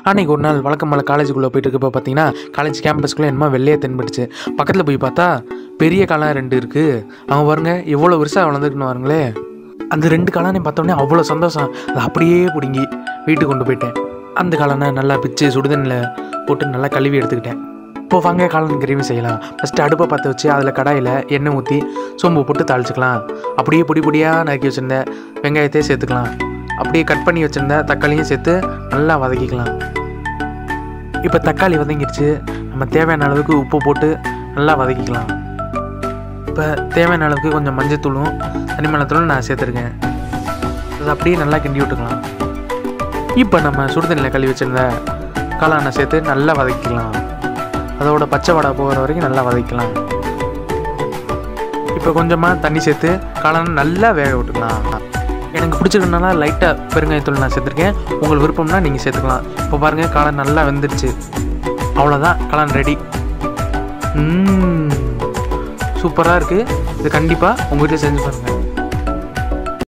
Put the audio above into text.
அன்றைக்கி ஒரு நாள் வழக்கம் போல் காலேஜுக்குள்ளே போயிட்டு இருக்கப்போ பார்த்தீங்கன்னா காலேஜ் கேம்பஸ்க்குள்ளே என்னமோ வெள்ளையே தென்பட்டுச்சு பக்கத்தில் போய் பார்த்தா பெரிய காளான் ரெண்டு இருக்குது அவங்க பாருங்க எவ்வளோ வருஷம் வளர்ந்துருக்குன்னு பாருங்களே அந்த ரெண்டு காளானையும் பார்த்தோன்னே அவ்வளோ சந்தோஷம் அதை அப்படியே பிடுங்கி வீட்டுக்கு கொண்டு போயிட்டேன் அந்த காளானை நல்லா பிச்சு சுடுதண்ணில் போட்டு நல்லா கழுவி எடுத்துக்கிட்டேன் இப்போ வாங்க காளான் கிரேவி செய்யலாம் ஃபஸ்ட்டு அடுப்பை பற்ற வச்சு அதில் கடாயில் எண்ணெய் ஊற்றி சோம்பு போட்டு தாளிச்சுக்கலாம் அப்படியே பொடி பொடியாக நறுக்கி வச்சுருந்த வெங்காயத்தையும் சேர்த்துக்கலாம் அப்படியே கட் பண்ணி வச்சுருந்த தக்காளியும் சேர்த்து நல்லா வதக்கிக்கலாம் இப்போ தக்காளி வதங்கிடுச்சு நம்ம தேவையான அளவுக்கு உப்பு போட்டு நல்லா வதக்கிக்கலாம் இப்போ தேவையான அளவுக்கு கொஞ்சம் மஞ்சத்தூளும் தனிமணத்தூளும் நான் சேர்த்துருக்கேன் அதை அப்படியே நல்லா கிண்டி விட்டுக்கலாம் இப்போ நம்ம சுடுதண்ணியில் கழுவி வச்சிருந்த காளானை சேர்த்து நல்லா வதக்கிக்கலாம் அதோட பச்சை வடை போகிற வரைக்கும் நல்லா வதக்கலாம் இப்போ கொஞ்சமாக தண்ணி சேர்த்து காளானை நல்லா வேக விட்டுக்கலாம் எனக்கு பிடிச்சிருக்கனால லைட்டாக பெருங்காயத்தூள் நான் சேர்த்துருக்கேன் உங்களுக்கு விருப்பம்னா நீங்கள் சேர்த்துக்கலாம் இப்போ பாருங்கள் காளான் நல்லா வெந்துருச்சு அவ்வளோதான் காளான் ரெடி சூப்பராக இருக்குது இது கண்டிப்பாக உங்கள் வீட்டில் செஞ்சு பாருங்கள்